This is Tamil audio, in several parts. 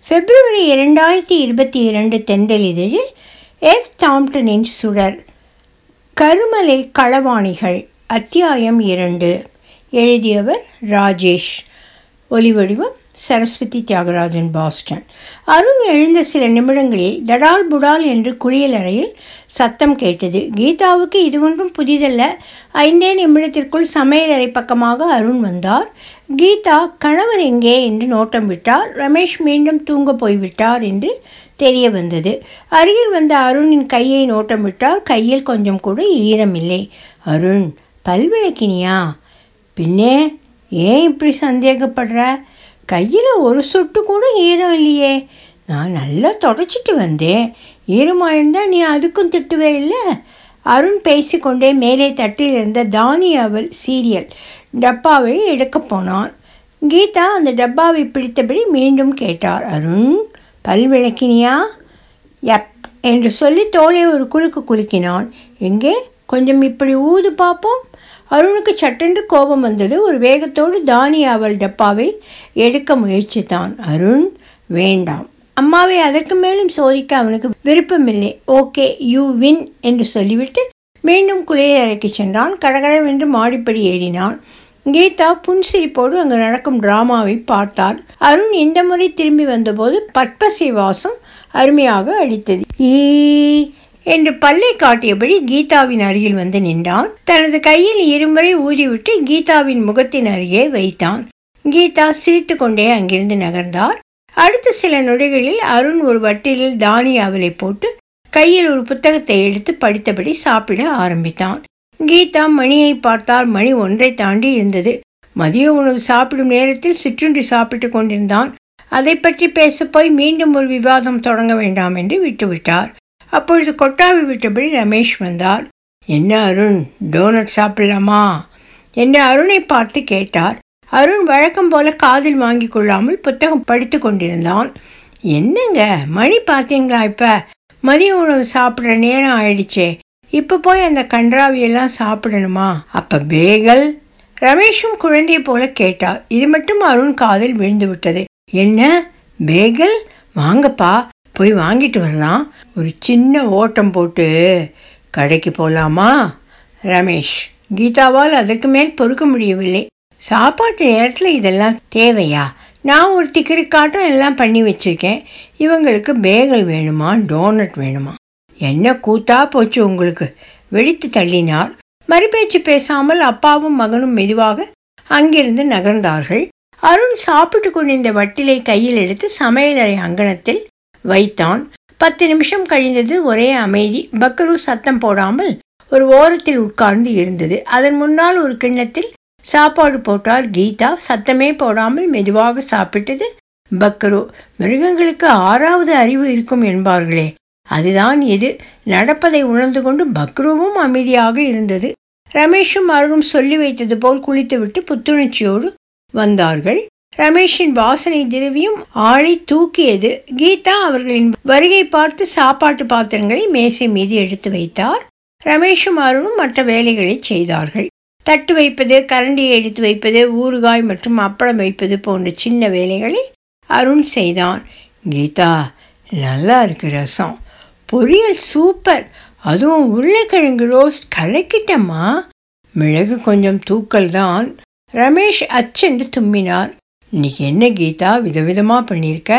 பிப்ரவரி இரண்டாயிரத்தி இருபத்தி இரண்டு தென்றலிதழில் எஸ் டாம்டனின் சுடர் கருமலை களவாணிகள் அத்தியாயம் இரண்டு எழுதியவர் ராஜேஷ் ஒலிவடிவம் சரஸ்வதி தியாகராஜன் பாஸ்டன் அருண் எழுந்த சில நிமிடங்களில் தடால் புடால் என்று குளியலறையில் சத்தம் கேட்டது கீதாவுக்கு இது ஒன்றும் புதிதல்ல ஐந்தே நிமிடத்திற்குள் சமையலறை பக்கமாக அருண் வந்தார் கீதா கணவர் எங்கே என்று நோட்டம் விட்டார் ரமேஷ் மீண்டும் தூங்க போய்விட்டார் என்று தெரிய வந்தது அருகில் வந்த அருணின் கையை நோட்டம் விட்டார் கையில் கொஞ்சம் கூட ஈரமில்லை அருண் பல்விளக்கினியா பின்னே ஏன் இப்படி சந்தேகப்படுற கையில் ஒரு சொட்டு கூட ஈரம் இல்லையே நான் நல்லா தொடச்சிட்டு வந்தேன் ஈரமாக இருந்தால் நீ அதுக்கும் திட்டுவே இல்லை அருண் பேசிக்கொண்டே மேலே தட்டில் இருந்த தானியாவல் சீரியல் டப்பாவை எடுக்கப் போனான் கீதா அந்த டப்பாவை பிடித்தபடி மீண்டும் கேட்டார் அருண் பல் விளக்கினியா எப் என்று சொல்லி தோலை ஒரு குலுக்கு குலுக்கினான் எங்கே கொஞ்சம் இப்படி ஊது பார்ப்போம் அருணுக்கு சட்டென்று கோபம் வந்தது ஒரு வேகத்தோடு தானியாவல் டப்பாவை எடுக்க முயற்சித்தான் அருண் வேண்டாம் அம்மாவை அதற்கு மேலும் சோதிக்க அவனுக்கு விருப்பமில்லை ஓகே யூ வின் என்று சொல்லிவிட்டு மீண்டும் குளியலறைக்கு சென்றான் கடகடவென்று மாடிப்படி ஏறினான் கீதா புன்சிரிப்போடு அங்கு நடக்கும் டிராமாவை பார்த்தார் அருண் இந்த முறை திரும்பி வந்தபோது பற்பசை வாசம் அருமையாக அடித்தது ஈ என்று பல்லை காட்டியபடி கீதாவின் அருகில் வந்து நின்றான் தனது கையில் இருமுறை ஊதிவிட்டு கீதாவின் முகத்தின் அருகே வைத்தான் கீதா சிரித்து கொண்டே அங்கிருந்து நகர்ந்தார் அடுத்த சில நொடிகளில் அருண் ஒரு வட்டிலில் தானியாவலை போட்டு கையில் ஒரு புத்தகத்தை எடுத்து படித்தபடி சாப்பிட ஆரம்பித்தான் கீதா மணியை பார்த்தால் மணி ஒன்றை தாண்டி இருந்தது மதிய உணவு சாப்பிடும் நேரத்தில் சிற்றுண்டி சாப்பிட்டு கொண்டிருந்தான் அதை பற்றி பேசப்போய் மீண்டும் ஒரு விவாதம் தொடங்க வேண்டாம் என்று விட்டுவிட்டார் அப்பொழுது கொட்டாவி விட்டபடி ரமேஷ் வந்தார் என்ன அருண் டோனட் சாப்பிடலாமா என்று அருணை பார்த்து கேட்டார் அருண் வழக்கம் போல காதில் வாங்கி கொள்ளாமல் புத்தகம் படித்து கொண்டிருந்தான் என்னங்க மணி பார்த்தீங்களா இப்போ மதிய உணவு சாப்பிட்ற நேரம் ஆயிடுச்சே இப்போ போய் அந்த கன்றாவியெல்லாம் சாப்பிடணுமா அப்போ பேகல் ரமேஷும் குழந்தையை போல கேட்டார் இது மட்டும் அருண் காதில் விழுந்து விட்டது என்ன பேகல் வாங்கப்பா போய் வாங்கிட்டு வரலாம் ஒரு சின்ன ஓட்டம் போட்டு கடைக்கு போகலாமா ரமேஷ் கீதாவால் அதுக்கு மேல் பொறுக்க முடியவில்லை சாப்பாட்டு நேரத்தில் இதெல்லாம் தேவையா நான் ஒரு திக்கிரிக்காட்டம் எல்லாம் பண்ணி வச்சுருக்கேன் இவங்களுக்கு பேகல் வேணுமா டோனட் வேணுமா என்ன கூத்தா போச்சு உங்களுக்கு வெடித்து தள்ளினார் மறுபேச்சு பேசாமல் அப்பாவும் மகனும் மெதுவாக அங்கிருந்து நகர்ந்தார்கள் அருண் சாப்பிட்டு கொண்டிருந்த வட்டிலை கையில் எடுத்து சமையலறை அங்கணத்தில் வைத்தான் பத்து நிமிஷம் கழிந்தது ஒரே அமைதி பக்கரு சத்தம் போடாமல் ஒரு ஓரத்தில் உட்கார்ந்து இருந்தது அதன் முன்னால் ஒரு கிண்ணத்தில் சாப்பாடு போட்டார் கீதா சத்தமே போடாமல் மெதுவாக சாப்பிட்டது பக்கரு மிருகங்களுக்கு ஆறாவது அறிவு இருக்கும் என்பார்களே அதுதான் இது நடப்பதை உணர்ந்து கொண்டு பக்ருவும் அமைதியாக இருந்தது ரமேஷும் அருணும் சொல்லி வைத்தது போல் குளித்துவிட்டு புத்துணர்ச்சியோடு வந்தார்கள் ரமேஷின் வாசனை திரவியும் ஆளை தூக்கியது கீதா அவர்களின் வருகை பார்த்து சாப்பாட்டு பாத்திரங்களை மேசை மீது எடுத்து வைத்தார் ரமேஷும் அருணும் மற்ற வேலைகளை செய்தார்கள் தட்டு வைப்பது கரண்டியை எடுத்து வைப்பது ஊறுகாய் மற்றும் அப்பளம் வைப்பது போன்ற சின்ன வேலைகளை அருண் செய்தான் கீதா நல்லா இருக்கு ரசம் பொரியல் சூப்பர் அதுவும் உருளைக்கிழங்கு ரோஸ்ட் கலக்கிட்டம்மா மிளகு கொஞ்சம் தூக்கல் தான் ரமேஷ் அச்சென்று தும்மினார் இன்னைக்கு என்ன கீதா விதவிதமாக பண்ணியிருக்க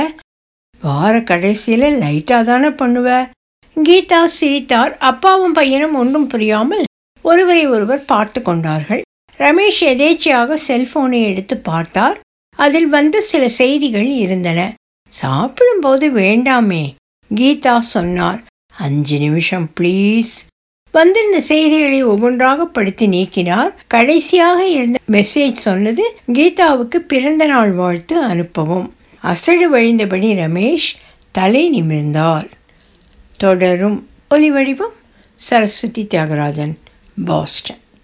வார கடைசியில் லைட்டாக தானே பண்ணுவ கீதா சிரித்தார் அப்பாவும் பையனும் ஒன்றும் புரியாமல் ஒருவரை ஒருவர் பார்த்து கொண்டார்கள் ரமேஷ் எதேச்சையாக செல்போனை எடுத்து பார்த்தார் அதில் வந்து சில செய்திகள் இருந்தன சாப்பிடும்போது வேண்டாமே கீதா சொன்னார் அஞ்சு நிமிஷம் ப்ளீஸ் வந்திருந்த செய்திகளை ஒவ்வொன்றாக படித்து நீக்கினார் கடைசியாக இருந்த மெசேஜ் சொன்னது கீதாவுக்கு பிறந்த நாள் வாழ்த்து அனுப்பவும் அசடு வழிந்தபடி ரமேஷ் தலை நிமிர்ந்தார் தொடரும் ஒலி வடிவம் சரஸ்வதி தியாகராஜன் பாஸ்டன்